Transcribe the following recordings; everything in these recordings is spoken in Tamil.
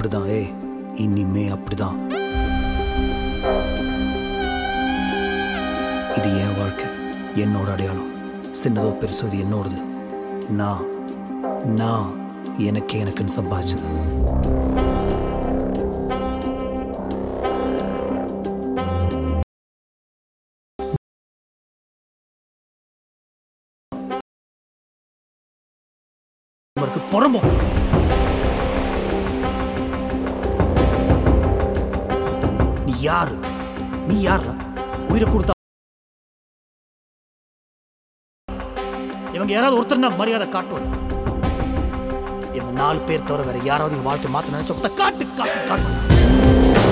அப்படிதான் ஏய் இனிமே அப்படிதான் இது என் வாழ்க்கை என்னோட அடையாளம் சின்னதோ பெருசோ இது என்னோடது நான் நான் எனக்கே எனக்குன்னு சம்பாதிச்சது அவருக்கு புறம்போக்கு நீ யாரு நீ யாரா உயிரை கொடுத்தா இவங்க யாராவது ஒருத்தர் நான் மரியாதை காட்டுவாங்க இவங்க நாலு பேர் தவிர வேற யாராவது எங்க வாழ்க்கை மாத்த நினைச்ச காட்டு காட்டு காட்டு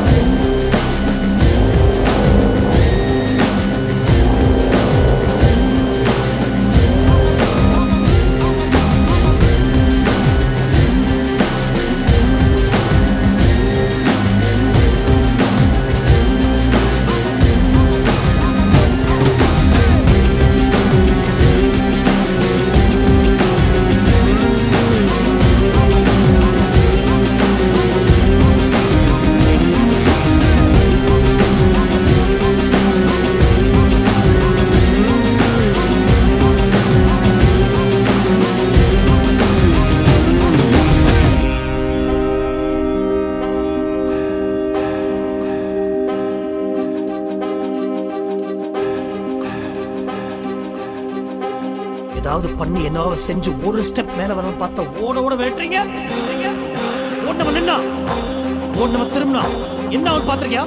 ஏதாவது பண்ணி என்னவோ செஞ்சு ஒரு ஸ்டெப் மேல வரணும் பார்த்தா ஓட ஓட வேட்டுறீங்க ஓடனவன் நின்னா ஓடனவன் திரும்பினா என்ன அவன் பார்த்திருக்கியா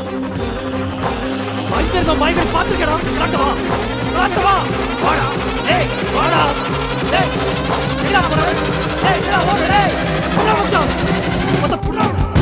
பயங்கர பயங்கர பார்த்திருக்கடா காட்டவா காட்டவா வாடா ஏய் வாடா ஏய் என்ன போற ஏய் என்ன ஓடு ஏய் என்ன மச்சான் மொத்த புறா